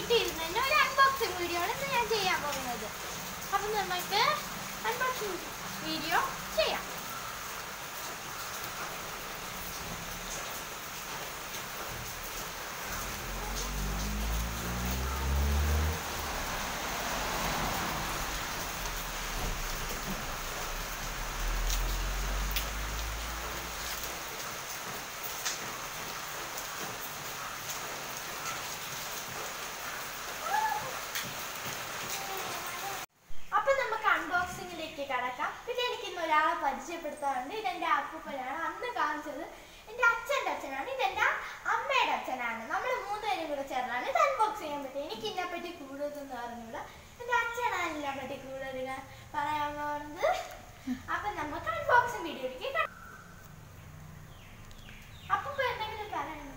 വീട്ടിലിരുന്ന് തന്നെ ഒരു അൺബോക്സിങ് വീഡിയോ ആണ് ഇന്ന് ഞാൻ ചെയ്യാൻ പോകുന്നത് അപ്പം നമുക്ക് അൺബോക്സിങ് വീഡിയോ ചെയ്യാം അപ്പം നമുക്ക് അൺബോക്സിങ്ങിലേക്ക് കടക്കാം പിന്നെ എനിക്ക് ഇന്ന് ഒരാളെ പരിചയപ്പെടുത്താറുണ്ട് ഇതെന്റെ അപ്പൂപ്പനാണ് അന്ന് കാണിച്ചത് എന്റെ അച്ഛൻ്റെ അച്ഛനാണ് ഇതെന്റെ അമ്മയുടെ അച്ഛനാണ് നമ്മൾ മൂന്നുപേരും കൂടെ ചേർന്നാണ് ഇത് അൺബോക്സ് ചെയ്യാൻ പറ്റും എനിക്ക് ഇതിനെപ്പറ്റി കൂടുതലൊന്നും അറിഞ്ഞൂടാ എന്റെ അച്ഛനാണ് ഇതിനെപ്പറ്റി കൂടുതൽ പറയാൻ പോകുന്നത് അപ്പം നമുക്ക് അൺബോക്സിങ് വീഡിയോയിലേക്ക് കാണാം അപ്പൂപ്പ എന്തെങ്കിലും പറയണം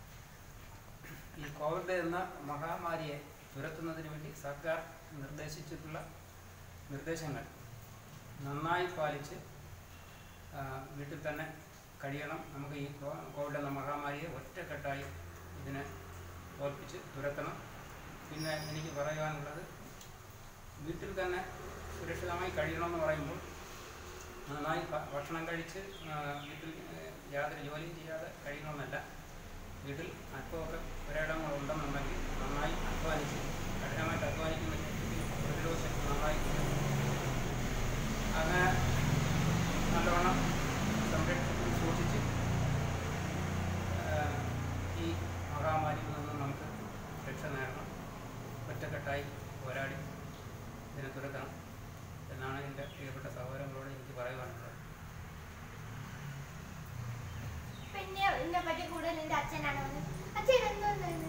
ഈ കോവിഡ് എന്ന മഹാമാരിയെ തുരത്തുന്നതിന് വേണ്ടി സർക്കാർ നിർദ്ദേശിച്ചിട്ടുള്ള നിർദ്ദേശങ്ങൾ നന്നായി പാലിച്ച് ആ, വീട്ടിൽ തന്നെ കഴിയണം നമുക്ക് ഈ കോ- കോവിഡ് എന്ന മഹാമാരിയെ ഒറ്റക്കെട്ടായി ഇതിനെ തോൽപ്പിച്ച് തുരത്തണം പിന്നെ എനിക്ക് പറയുവാനുള്ളത് വീട്ടിൽ തന്നെ സുരക്ഷിതമായി കഴിയണമെന്ന് പറയുമ്പോൾ നന്നായി ഭ- ഭക്ഷണം കഴിച്ച് ആ, വീട്ടിൽ ഏ, യാതൊരു ജോലിയും ചെയ്യാതെ കഴിയണമെന്നല്ല വീട്ടിൽ അല്പമൊക്കെ ഒരിടങ്ങൾ ഉണ്ടെന്നുണ്ടെങ്കിൽ നന്നായി അധ്വാനിച്ച് കഠിനമായിട്ട് അധ്വാനിക്കുന്ന ശേഷത്തിൽ പ്രതിരോധ ശക്തി നന്നായി കൂടും. അങ്ങനെ നല്ലവണ്ണം സംരക്ഷിച്ച് സൂക്ഷിച്ച് ആ, ഈ മഹാമാരിയിൽ നിന്ന് നമുക്ക് രക്ഷ നേടണം ഒറ്റക്കെട്ടായി പോരാടി ഇതിനെ തുരത്തണം എന്നാണ് എൻ്റെ പ്രിയപ്പെട്ട സഹോദരങ്ങളോട് എനിക്ക് പറയുവാനുള്ളത് പിന്നെ ഇതിനെപ്പറ്റി കൂടുതൽ എന്റെ അച്ഛനാണ് പറഞ്ഞത് അച്ഛൻ എന്തോന്നാണ്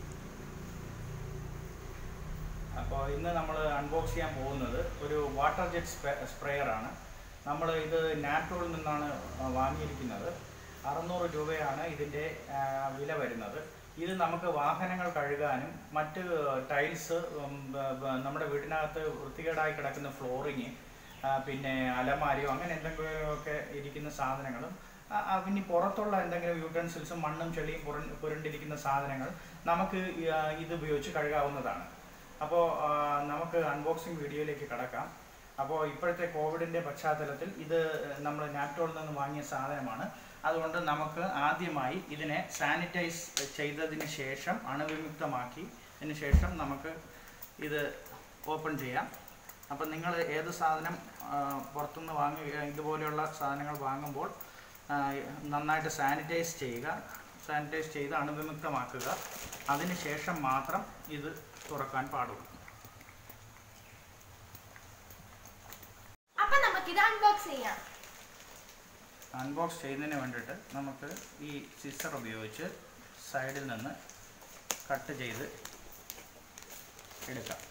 അപ്പോൾ ഇന്ന് നമ്മൾ അൺബോക്സ് ചെയ്യാൻ പോകുന്നത് ഒരു വാട്ടർ ജെറ്റ് സ്പ്രെയർ ആണ് നമ്മൾ ഇത് നാറ്റോളിൽ നിന്നാണ് ആ, വാങ്ങിയിരിക്കുന്നത് അറുന്നൂറ് രൂപയാണ് ഇതിൻ്റെ ആ, വില വരുന്നത് ഇത് നമുക്ക് വാഹനങ്ങൾ കഴുകാനും മറ്റ് ടൈൽസ് ഉം, ബ- ബ- നമ്മുടെ വീടിനകത്ത് വൃത്തികേടായി കിടക്കുന്ന ഫ്ലോറിങ് പിന്നെ അലമാരിയോ അങ്ങനെ എന്തെങ്കിലുമൊക്കെ ഇരിക്കുന്ന സാധനങ്ങളും ആ, ആ, പിന്നെ പുറത്തുള്ള എന്തെങ്കിലും യൂട്ടൻസിൽസും മണ്ണും ചെളിയും പുരണ്ട് പുരണ്ടിരിക്കുന്ന സാധനങ്ങൾ നമുക്ക് ഈ, ആ, ഇത് ഉപയോഗിച്ച് കഴുകാവുന്നതാണ് അപ്പോൾ നമുക്ക് അൺബോക്സിംഗ് വീഡിയോയിലേക്ക് കടക്കാം അപ്പോൾ ഇപ്പോഴത്തെ കോവിഡിൻ്റെ പശ്ചാത്തലത്തിൽ ഇത് നമ്മൾ നാപ്റ്റോളിൽ നിന്ന് വാങ്ങിയ സാധനമാണ് അതുകൊണ്ട് നമുക്ക് ആദ്യമായി ഇതിനെ സാനിറ്റൈസ് ചെയ്തതിന് ശേഷം അണുവിമുക്തമാക്കി അതിന് ശേഷം നമുക്ക് ഇത് ഓപ്പൺ ചെയ്യാം അപ്പം നിങ്ങൾ ഏത് സാധനം ആ, പുറത്തുനിന്ന് വാങ്ങി ഇതുപോലെയുള്ള സാധനങ്ങൾ വാങ്ങുമ്പോൾ ആ, നന്നായിട്ട് സാനിറ്റൈസ് ചെയ്യുക സാനിറ്റൈസ് ചെയ്ത് അണുവിമുക്തമാക്കുക അതിന് ശേഷം മാത്രം ഇത് തുറക്കാൻ പാടുള്ളൂ അപ്പൊ നമുക്കിത് അൺബോക്സ് ചെയ്യാം അൺബോക്സ് ചെയ്യുന്നതിന് വേണ്ടിയിട്ട് നമുക്ക് ഈ സിസർ ഉപയോഗിച്ച് സൈഡിൽ നിന്ന് കട്ട് ചെയ്ത് എടുക്കാം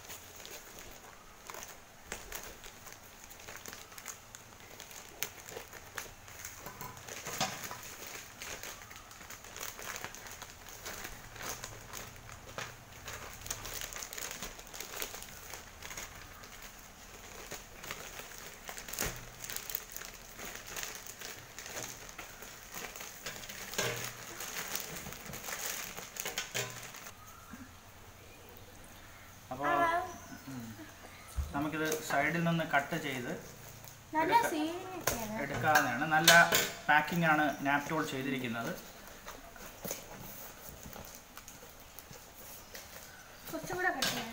അപ്പോൾ നമുക്കിത് സൈഡിൽ നിന്ന് കട്ട് ചെയ്ത് നല്ല എടുക്കാം. സീനൊക്കെയാണ് എടുക്കാവുന്നതാണ് നല്ല പാക്കിംഗ് ആണ് നാപ്റ്റോൾ ചെയ്തിരിക്കുന്നത് കുറച്ചും കൂടെ കട്ട് ചെയ്യണം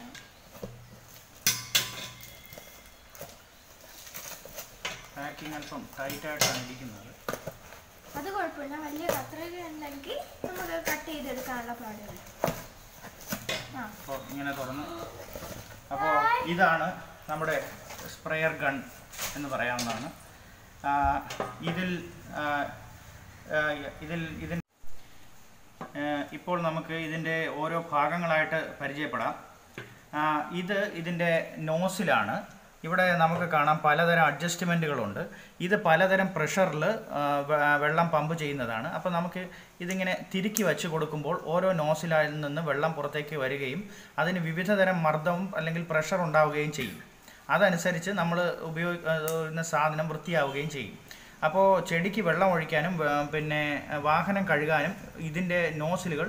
പാക്കിംഗ് അല്പം ടൈറ്റായിട്ടാണ് ഇരിക്കുന്നത് അത് കുഴപ്പമില്ല വലിയ കത്രിക ഉണ്ടെങ്കിൽ നമുക്ക് കട്ട് ചെയ്തെടുക്കാനുള്ള പാടുകൾ ആ അപ്പോൾ ഇങ്ങനെ തുറന്ന് അപ്പോൾ ഇതാണ് നമ്മുടെ സ്പ്രെയർ ഗൺ എന്ന് പറയാവുന്നതാണ് ആ, ഇതിൽ ആ, ആ, ഇതിൽ ഇതിൻ ആ, ഇപ്പോൾ നമുക്ക് ഇതിൻ്റെ ഓരോ ഭാഗങ്ങളായിട്ട് പരിചയപ്പെടാം ആ, ഇത് ഇതിൻ്റെ നോസിലാണ് ഇവിടെ നമുക്ക് കാണാം പലതരം അഡ്ജസ്റ്റ്മെൻറ്റുകളുണ്ട് ഇത് പലതരം പ്രഷറിൽ വെള്ളം പമ്പ് ചെയ്യുന്നതാണ് അപ്പോൾ നമുക്ക് ഇതിങ്ങനെ തിരുക്കി വെച്ച് കൊടുക്കുമ്പോൾ ഓരോ നോസിലിൽ നിന്ന് വെള്ളം പുറത്തേക്ക് വരികയും അതിന് വിവിധ തരം മർദ്ദവും അല്ലെങ്കിൽ പ്രഷർ ഉണ്ടാവുകയും ചെയ്യും അതനുസരിച്ച് നമ്മൾ ഉപയോഗിക്കുന്ന സാധനം വൃത്തിയാവുകയും ചെയ്യും അപ്പോൾ ചെടിക്ക് വെള്ളം ഒഴിക്കാനും വേ- പിന്നെ വാഹനം കഴുകാനും ഇതിൻ്റെ നോസിലുകൾ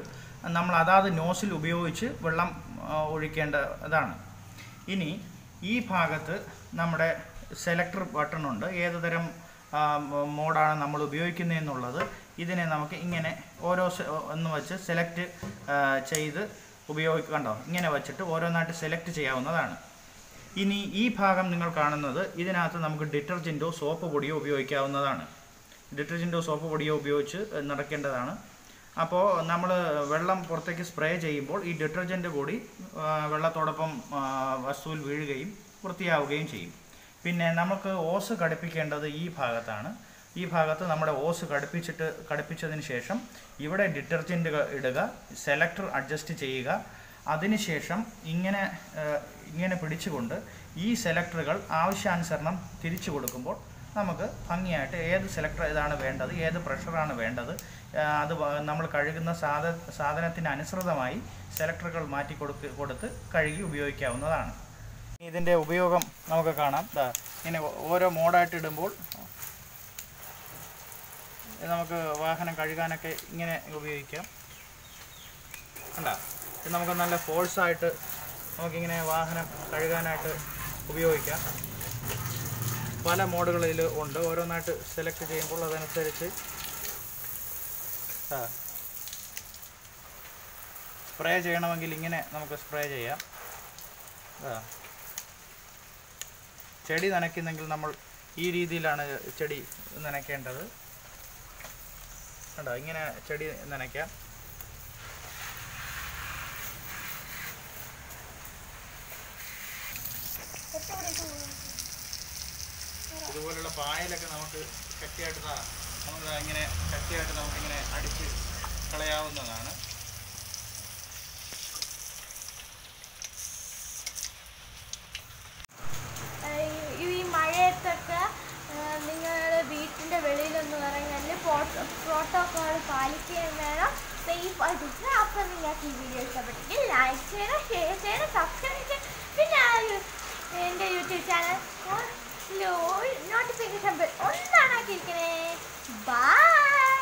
നമ്മൾ അതാത് നോസിൽ ഉപയോഗിച്ച് വെള്ളം ആ, ഒഴിക്കേണ്ട ഇതാണ് ഇനി ഈ ഭാഗത്ത് നമ്മുടെ സെലക്ടർ ബട്ടൺ ഉണ്ട് ഏത് തരം ആ, മോ- മോഡാണ് നമ്മൾ ഉപയോഗിക്കുന്നതെന്നുള്ളത് ഇതിനെ നമുക്ക് ഇങ്ങനെ ഓരോ സെ- ഒന്ന് വെച്ച് സെലക്ട് ചെയ്ത് ഉപയോഗിക്കുക കണ്ടോ ഇങ്ങനെ വെച്ചിട്ട് ഓരോന്നായിട്ട് സെലക്ട് ചെയ്യാവുന്നതാണ് ഇനി ഈ ഭാഗം നിങ്ങൾ കാണുന്നത് ഇതിനകത്ത് നമുക്ക് ഡിറ്റർജൻറ്റോ സോപ്പ് പൊടിയോ ഉപയോഗിക്കാവുന്നതാണ് ഡിറ്റർജൻറ്റോ സോപ്പ് പൊടിയോ ഉപയോഗിച്ച് നടക്കേണ്ടതാണ് അപ്പോൾ നമ്മൾ വെള്ളം പുറത്തേക്ക് സ്പ്രേ ചെയ്യുമ്പോൾ ഈ ഡിറ്റർജൻറ്റ് കൂടി ആ, വെള്ളത്തോടൊപ്പം ആ, വസ്തുവിൽ വീഴുകയും വൃത്തിയാവുകയും ചെയ്യും പിന്നെ നമുക്ക് ഓസ് ഘടിപ്പിക്കേണ്ടത് ഈ ഭാഗത്താണ് ഈ ഭാഗത്ത് നമ്മുടെ ഓസ് ഘടിപ്പിച്ചിട്ട് ഘടിപ്പിച്ചതിന് ശേഷം ഇവിടെ ഡിറ്റർജൻറ്റ് ഇടുക സെലക്ടർ അഡ്ജസ്റ്റ് ചെയ്യുക അതിനുശേഷം ഇങ്ങനെ ആ, ഇങ്ങനെ പിടിച്ചുകൊണ്ട് ഈ സെലക്ടറുകൾ ആവശ്യാനുസരണം തിരിച്ചു കൊടുക്കുമ്പോൾ നമുക്ക് ഭംഗിയായിട്ട് ഏത് സെലക്ടർ ഏതാണ് വേണ്ടത് ഏത് പ്രഷറാണ് വേണ്ടത് ആ, അത് വ- നമ്മൾ കഴുകുന്ന സാധ സാധനത്തിന് അനുസൃതമായി സെലക്ടറുകൾ മാറ്റി കൊടുക്ക് കൊടുത്ത് കഴുകി ഉപയോഗിക്കാവുന്നതാണ് ഇതിൻ്റെ ഉപയോഗം നമുക്ക് കാണാം ദാ ഇങ്ങനെ ഓരോ മോഡായിട്ട് ഇടുമ്പോൾ ഇത് നമുക്ക് വാഹനം കഴുകാനൊക്കെ ഇങ്ങനെ ഉപയോഗിക്കാം കണ്ട ഇത് നമുക്ക് നല്ല ഫോഴ്സായിട്ട് നമുക്കിങ്ങനെ വാഹനം കഴുകാനായിട്ട് ഉപയോഗിക്കാം പല മോഡുകളിൽ ഉണ്ട് ഓരോന്നായിട്ട് സെലക്ട് ചെയ്യുമ്പോൾ അതനുസരിച്ച് ആ സ്പ്രേ ചെയ്യണമെങ്കിൽ ഇങ്ങനെ നമുക്ക് സ്പ്രേ ചെയ്യാം ആ ചെടി നനയ്ക്കുന്നെങ്കിൽ നമ്മൾ ഈ രീതിയിലാണ് ചെടി നനയ്ക്കേണ്ടത് കണ്ടോ ഇങ്ങനെ ചെടി നനയ്ക്കാം ഇതുപോലുള്ള പായലൊക്കെ നമുക്ക് കട്ടിയായിട്ട് ദാ നമുക്ക് ദാ ഇങ്ങനെ കട്ടിയായിട്ട് നമുക്കിങ്ങനെ അടിച്ച് കളയാവുന്നതാണ് ഏഹ് ഈ മഴയത്തൊക്കെ നിങ്ങളുടെ വീട്ടിൻ്റെ വെളിയിലൊന്നും ഇറങ്ങാൻ പ്രോട്ടോക്കോൾ പാലിക്കുകയും വേണം സേഫ് ആയിട്ട് അപ്പോൾ നിങ്ങൾക്ക് ഈ വീഡിയോ ഇഷ്ടപ്പെട്ടെങ്കിൽ ലൈക്ക് ചെയ്യണം ഷെയർ ചെയ്യണം സബ്സ്ക്രൈബ് ചെയ്യണം പിന്നെ ആ ഒരു എൻ്റെ യൂട്യൂബ് ചാനൽ നോട്ടിഫിക്കേഷൻ ഒന്നാണ് ആക്കിയിരിക്കണേ ബൈ